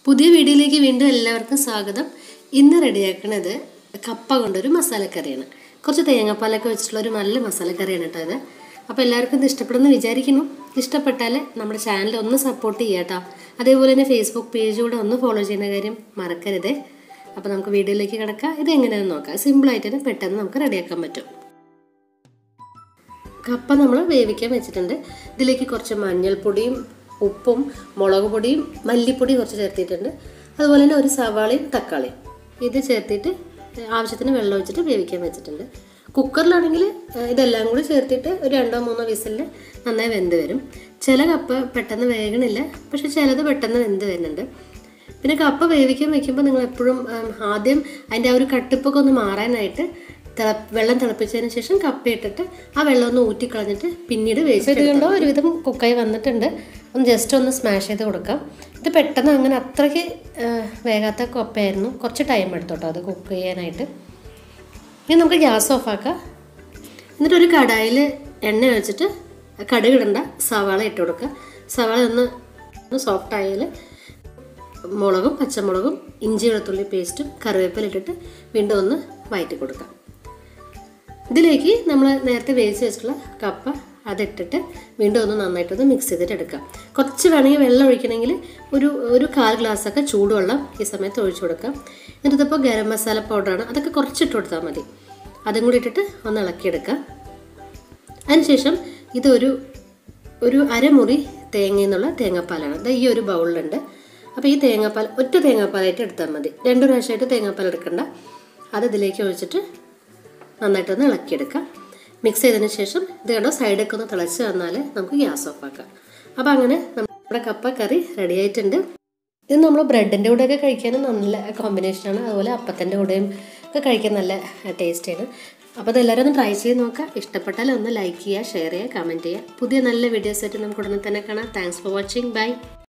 പുതിയ വീഡിയോയിലേക്ക് വീണ്ടും എല്ലാവർക്കും സ്വാഗതം ഇന്ന് റെഡിയാക്കുന്നത് കപ്പ കൊണ്ടൊരു മസാലക്കറിയാണ് കുറച്ച് തേങ്ങാപ്പാലൊക്കെ വെച്ചിട്ടുള്ള ഒരു നല്ല മസാലക്കറിയാണ് കേട്ടോ ഇത് അപ്പോൾ എല്ലാവർക്കും ഇത് ഇഷ്ടപ്പെടുമെന്ന് വിചാരിക്കുന്നു ഇഷ്ടപ്പെട്ടാൽ നമ്മുടെ ചാനൽ ഒന്ന് സപ്പോർട്ട് ചെയ്യുക കേട്ടോ അതേപോലെ തന്നെ ഫേസ്ബുക്ക് പേജ് കൂടെ ഒന്ന് ഫോളോ ചെയ്യുന്ന കാര്യം മറക്കരുത് അപ്പോൾ നമുക്ക് വീഡിയോയിലേക്ക് കിടക്കാം ഇത് എങ്ങനെയാണെന്ന് നോക്കാം സിമ്പിളായിട്ട് തന്നെ പെട്ടെന്ന് നമുക്ക് റെഡിയാക്കാൻ പറ്റും കപ്പ നമ്മൾ വേവിക്കാൻ വെച്ചിട്ടുണ്ട് ഇതിലേക്ക് കുറച്ച് മഞ്ഞൾപ്പൊടിയും ഉപ്പും മുളക് പൊടിയും മല്ലിപ്പൊടി കുറച്ച് ചേർത്തിട്ടുണ്ട് അതുപോലെ തന്നെ ഒരു സവാളയും തക്കാളിയും ഇത് ചേർത്തിട്ട് ആവശ്യത്തിന് വെള്ളം ഒഴിച്ചിട്ട് വേവിക്കാൻ വെച്ചിട്ടുണ്ട് കുക്കറിലാണെങ്കിൽ ഇതെല്ലാം കൂടി ചേർത്തിട്ട് ഒരു രണ്ടോ മൂന്നോ വിസിലിൽ നന്നായി വെന്ത് വരും ചില കപ്പ പെട്ടെന്ന് വേകണില്ല പക്ഷെ ചിലത് പെട്ടെന്ന് വെന്ത് വരുന്നുണ്ട് പിന്നെ കപ്പ വേവിക്കാൻ വെക്കുമ്പോൾ നിങ്ങൾ എപ്പോഴും ആദ്യം അതിൻ്റെ ആ ഒരു കട്ടിപ്പൊക്കെ ഒന്ന് മാറാനായിട്ട് തിള വെള്ളം തിളപ്പിച്ചതിന് ശേഷം കപ്പ ഇട്ടിട്ട് ആ വെള്ളം ഒന്ന് ഊറ്റിക്കളഞ്ഞിട്ട് പിന്നീട് വേവിച്ചിട്ട് കണ്ടോ ഒരുവിധം കുക്കായി വന്നിട്ടുണ്ട് ഒന്ന് ജസ്റ്റ് ഒന്ന് സ്മാഷ് ചെയ്ത് കൊടുക്കാം ഇത് പെട്ടെന്ന് അങ്ങനെ അത്രയ്ക്ക് വേഗാത്ത കപ്പയായിരുന്നു കുറച്ച് ടൈം എടുത്തോട്ടോ അത് കുക്ക് ചെയ്യാനായിട്ട് ഇനി നമുക്ക് ഗ്യാസ് ഓഫാക്കാം എന്നിട്ട് ഒരു കടായിൽ എണ്ണ ഒഴിച്ചിട്ട് കടുക് ഇടണ്ട സവാള ഇട്ട് കൊടുക്കുക സവാള ഒന്ന് ഒന്ന് സോഫ്റ്റ് ആയാൽ മുളകും പച്ചമുളകും ഇഞ്ചി വെളുത്തുള്ളി പേസ്റ്റും കറിവേപ്പില ഇട്ടിട്ട് വീണ്ടും ഒന്ന് വഴറ്റി കൊടുക്കാം ഇതിലേക്ക് നമ്മൾ നേരത്തെ വേവിച്ച് വെച്ചിട്ടുള്ള കപ്പ അതിട്ടിട്ട് വീണ്ടും ഒന്ന് നന്നായിട്ടൊന്ന് മിക്സ് ചെയ്തിട്ട് എടുക്കാം കുറച്ച് വേണമെങ്കിൽ വെള്ളം ഒഴിക്കണമെങ്കിൽ ഒരു ഒരു കാൽ ഗ്ലാസ്സൊക്കെ ചൂടുവെള്ളം ഈ സമയത്ത് ഒഴിച്ചു കൊടുക്കാം എന്നിട്ട് ഇതിപ്പോൾ ഗരം മസാല പൗഡറാണ് അതൊക്കെ കുറച്ചിട്ട് കൊടുത്താൽ മതി അതും കൂടി ഇട്ടിട്ട് ഒന്ന് ഇളക്കിയെടുക്കാം അതിനുശേഷം ഇതൊരു ഒരു അരമുറി തേങ്ങയിൽ നിന്നുള്ള തേങ്ങാപ്പാലാണ് ഇത് ഈ ഒരു ബൗളിലുണ്ട് അപ്പോൾ ഈ തേങ്ങാപ്പാൽ ഒറ്റ തേങ്ങാപ്പാലായിട്ട് എടുത്താൽ മതി രണ്ടു പ്രാവശ്യമായിട്ട് തേങ്ങാപ്പാൽ എടുക്കണ്ട അത് ഇതിലേക്ക് ഒഴിച്ചിട്ട് നന്നായിട്ടൊന്ന് ഇളക്കിയെടുക്കാം മിക്സ് ചെയ്തതിന് ശേഷം ഇത് കണ്ടോ സൈഡൊക്കെ ഒന്ന് തിളച്ച് വന്നാൽ നമുക്ക് ഗ്യാസ് ഓഫ് ആക്കാം അപ്പോൾ അങ്ങനെ നമ്മുടെ കപ്പ കറി റെഡി ആയിട്ടുണ്ട് ഇത് നമ്മൾ ബ്രെഡിൻ്റെ കൂടെയൊക്കെ കഴിക്കാനും നല്ല കോമ്പിനേഷനാണ് അതുപോലെ അപ്പത്തിൻ്റെ കൂടെയും ഒക്കെ കഴിക്കാൻ നല്ല ടേസ്റ്റിയാണ് അപ്പോൾ അതെല്ലാവരും ഒന്ന് ട്രൈ ചെയ്ത് നോക്കുക ഇഷ്ടപ്പെട്ടാൽ ഒന്ന് ലൈക്ക് ചെയ്യുക ഷെയർ ചെയ്യുക കമൻറ്റ് ചെയ്യുക പുതിയ നല്ല വീഡിയോസ് ആയിട്ട് നമുക്ക് ഉടനെ തന്നെ കാണാം താങ്ക്സ് ഫോർ വാച്ചിങ് ബൈ